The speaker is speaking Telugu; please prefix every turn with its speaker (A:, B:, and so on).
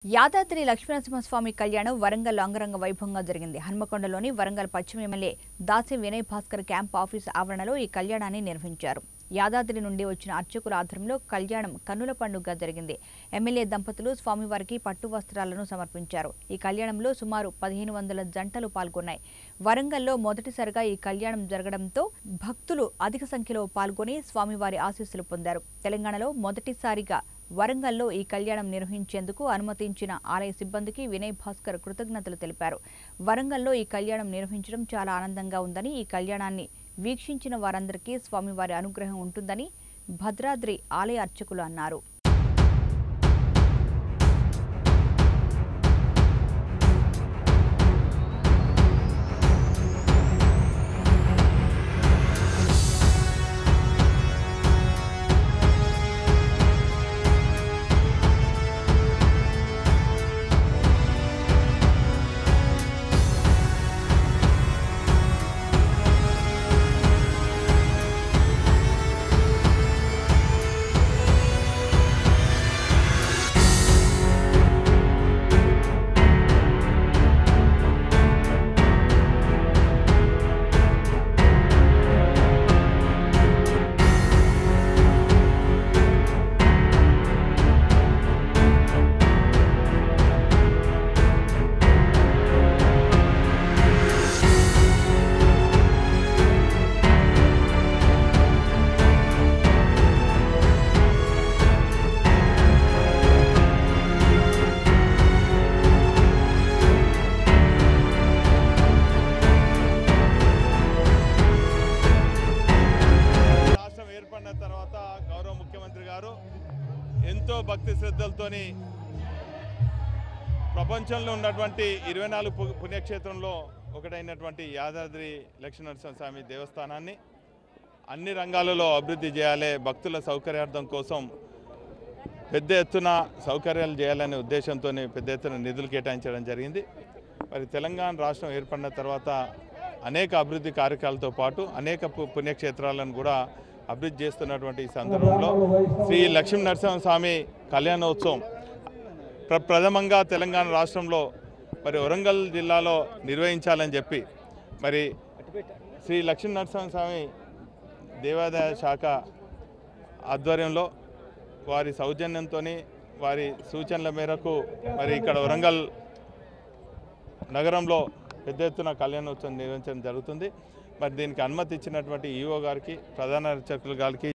A: యాదాద్రి లక్ష్మీనరసింహస్వామి కళ్యాణం వరంగల్ అంగరంగ వైభవంగా జరిగింది హన్మకొండలోని వరంగల్ పశ్చిమ MLA Dasi Vinay Bhaskar camp office ఆవరణలో ఈ కళ్యాణాన్ని నిర్వహించారు యాదాద్రి నుండి వచ్చిన అర్చకుల ఆధ్వర్యంలో కళ్యాణం కన్నుల పండుగగా జరిగింది ఎమ్మెల్యే దంపతులు స్వామివారికి పట్టు వస్త్రాలను సమర్పించారు ఈ కళ్యాణంలో సుమారు పదిహేను వందల జంటలు పాల్గొన్నాయి వరంగల్లో మొదటిసారిగా ఈ కళ్యాణం జరగడంతో భక్తులు అధిక సంఖ్యలో పాల్గొని స్వామివారి ఆశీస్సులు పొందారు తెలంగాణలో మొదటిసారిగా వరంగల్లో ఈ కళ్యాణం నిర్వహించేందుకు అనుమతించిన ఆలయ సిబ్బందికి వినయ్ భాస్కర్ కృతజ్ఞతలు తెలిపారు వరంగల్లో ఈ కళ్యాణం నిర్వహించడం చాలా ఆనందంగా ఉందని ఈ కళ్యాణాన్ని వీక్షించిన వారందరికీ స్వామివారి అనుగ్రహం ఉంటుందని భద్రాద్రి ఆలయ అర్చకులు అన్నారు
B: రాష్ట్రం ఏర్పడిన తర్వాత గౌరవ ముఖ్యమంత్రి గారు ఎంతో భక్తి శ్రద్ధలతోని ప్రపంచంలో ఉన్నటువంటి ఇరవై నాలుగు పు- పుణ్యక్షేత్రంలో ఒకటైనటువంటి యాదాద్రి లక్ష్మీనరసింహ స్వామి దేవస్థానాన్ని అన్ని రంగాలలో అభివృద్ధి చేయాలి భక్తుల సౌకర్యార్థం కోసం పెద్ద ఎత్తున సౌకర్యాలు చేయాలనే ఉద్దేశంతో పెద్ద ఎత్తున నిధులు కేటాయించడం జరిగింది మరి తెలంగాణ రాష్ట్రం ఏర్పడిన తర్వాత అనేక అభివృద్ధి కార్యక్రమాలతో పాటు అనేక పు- పుణ్యక్షేత్రాలను కూడా అభివృద్ధి చేస్తున్నటువంటి ఈ సందర్భంలో శ్రీ లక్ష్మీ నరసింహస్వామి కళ్యాణోత్సవం ప్ర ప్రథమంగా తెలంగాణ రాష్ట్రంలో మరి వరంగల్ జిల్లాలో నిర్వహించాలని చెప్పి మరి శ్రీ లక్ష్మీ నరసింహస్వామి దేవాదాయ శాఖ ఆధ్వర్యంలో వారి సౌజన్యంతో వారి సూచనల మేరకు మరి ఇక్కడ వరంగల్ నగరంలో పెద్ద ఎత్తున కళ్యాణోత్సవం నిర్వహించడం జరుగుతుంది మరి దీనికి అనుమతి ఇచ్చినటువంటి ఈఓ గారికి ప్రధాన అర్చకులు గారికి